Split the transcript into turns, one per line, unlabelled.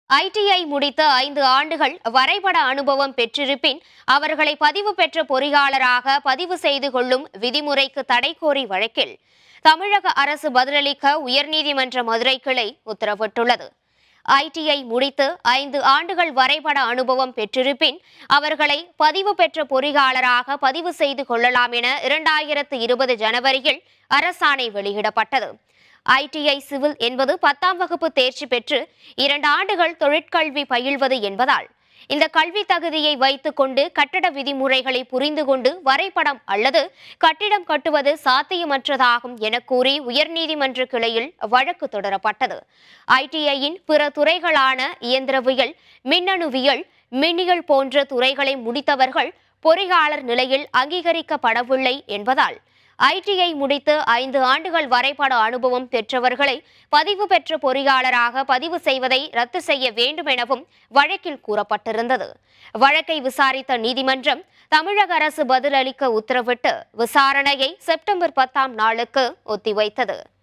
ITI முடித்த ஐந்து ஆண்டுகள் வரைபட அனுபவம் பெற்றிருப்பின் அவர்களை பதிவு பெற்ற பொறியாளராக பதிவு செய்து கொள்ளும் விதிமுறைக்கு தடை கோரி வழக்கில் தமிழக அரசு பதிலளிக்க உயர்நீதிமன்ற மதுரை கிளை உத்தரவிட்டுள்ளது ஐடிஐ முடித்து ஐந்து ஆண்டுகள் வரைபட அனுபவம் பெற்றிருப்பின் அவர்களை பதிவு பெற்ற பொறியாளராக பதிவு செய்து கொள்ளலாம் என இரண்டாயிரத்து இருபது ஜனவரியில் அரசாணை வெளியிடப்பட்டது ஐடிஐ சிவில் என்பது பத்தாம் வகுப்பு தேர்ச்சி பெற்று இரண்டு ஆண்டுகள் தொழிற்கல்வி பயில்வது என்பதால் இந்த கல்வி தகுதியை வைத்துக் கொண்டு கட்டட விதிமுறைகளை புரிந்து கொண்டு வரைபடம் அல்லது கட்டிடம் கட்டுவது சாத்தியமற்றதாகும் என கூறி உயர்நீதிமன்ற கிளையில் வழக்கு தொடரப்பட்டது ஐடிஐயின் பிற துறைகளான இயந்திரவியல் மின்னணுவியல் மின்னியல் போன்ற துறைகளை முடித்தவர்கள் பொறியாளர் நிலையில் அங்கீகரிக்கப்படவில்லை என்பதால் ஐடிஐ முடித்து ஐந்து ஆண்டுகள் வரைபட அனுபவம் பெற்றவர்களை பதிவு பெற்ற பொறியாளராக பதிவு செய்வதை ரத்து செய்ய வேண்டும் எனவும் வழக்கில் கூறப்பட்டிருந்தது வழக்கை விசாரித்த நீதிமன்றம் தமிழக அரசு பதிலளிக்க உத்தரவிட்டு விசாரணையை செப்டம்பர் பத்தாம் நாளுக்கு ஒத்திவைத்தது